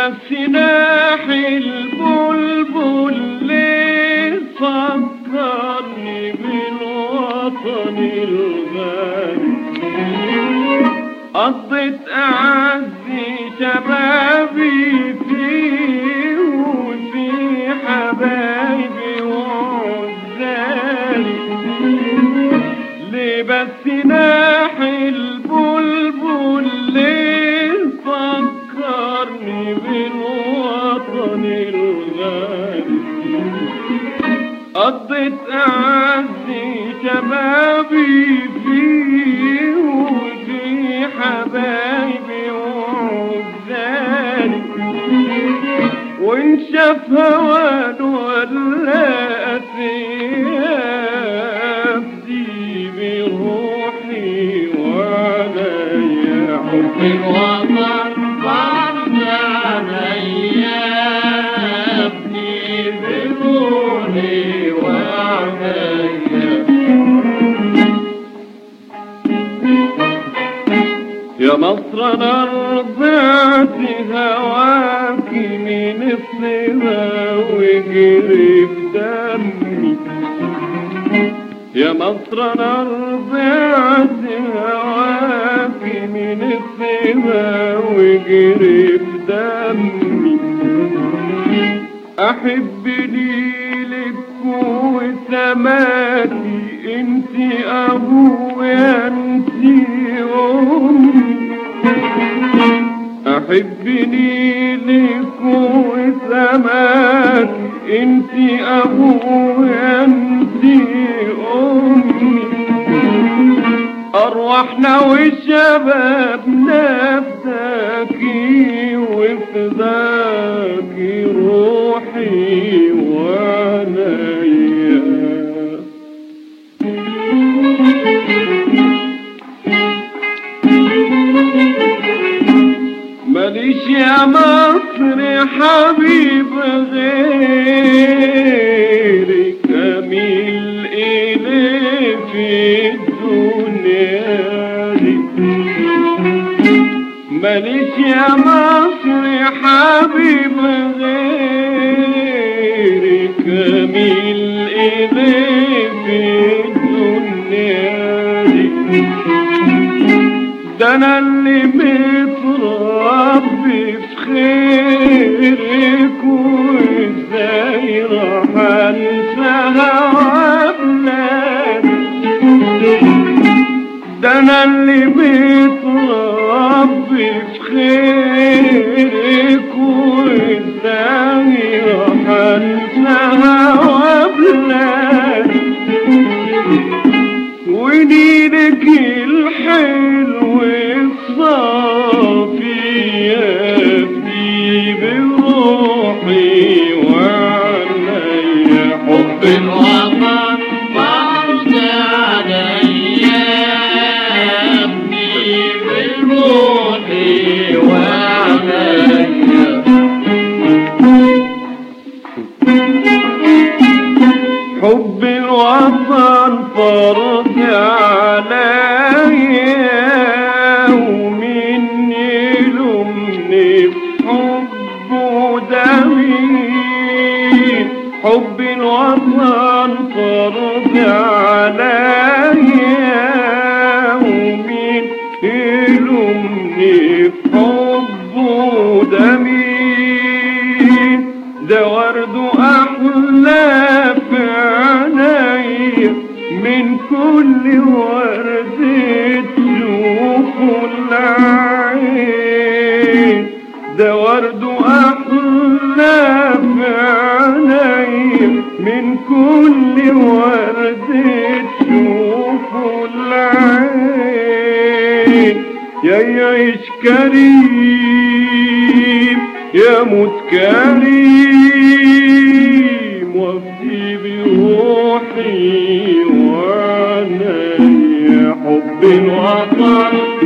سلاح البلبل ليه فكرني بالوطن الغالي قضيت أعزي شبابي فيه وفي حبايبي وعزالي ليه بس ناح البلبل ليه فكرني بالوطن الغالي قضيت أعزي شبابي فيه وفي حبايبي وعزالي وإن شاف هوان ولا أثيابي بروحي وعليا حب الوطن فرض عليا ابني بروحي وعليا يا مصر انا رضعت هواك من الصبا وجري بدمي يا مصر انا رضعت هواك من الصبا وجري بدمي احب ليلك وسماتي انت ابويا انت امي احب ليلك وسماتي انت ابويا انت امي أرواحنا وشبابنا فداكي وفداكي روحي وعنايا ماليش يا مصر حبيب غيرك أميل إليه في الدنيا دي ماليش يا مصر حبيب غيرك أميل إليه في الدنيا دي ده انا اللي متربي في خيرك وازاي راح انساها وابلادي ده انا اللي متربي في خيرك وازاي راح انساها وابلادي ونيلك الحلو الصافي يفدي بروحي وعلي حب الوطن فرض عليا ابني بروحي وعليا حب الوطن فرض عليا ومين يلومني بحبه ده مين حب الوطن فرض عليا ومين يلومني بحبه ده مين ده ورد أحلى في عيني من كل ورد تشوفه العين ده ورد أحلى في عيني من كل ورد تشوفه العين يا يعيش كريم يا موت كريم وافدي بروحي وانا يا حب الوطن